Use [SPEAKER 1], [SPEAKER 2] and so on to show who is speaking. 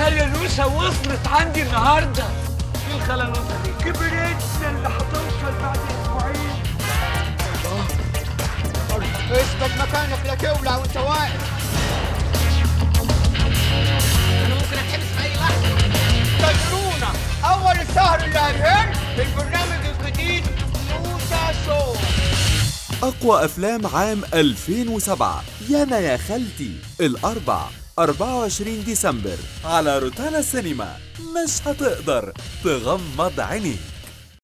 [SPEAKER 1] الخالة نوسة وصلت عندي النهاردة ايه الخالة نوسة دي؟ كبرتنا اللي هتوصل بعد اسبوعين
[SPEAKER 2] اثبت مكانك لا تولع وانت واقف انا ممكن اتحبس في اي لحظه تدرونا اول الشهر اللي هيهل في البرنامج الجديد موسى شو
[SPEAKER 3] أقوى أفلام عام 2007 يانا يا خالتي الأربع 24 ديسمبر على روتانا سينما مش هتقدر تغمض عينيك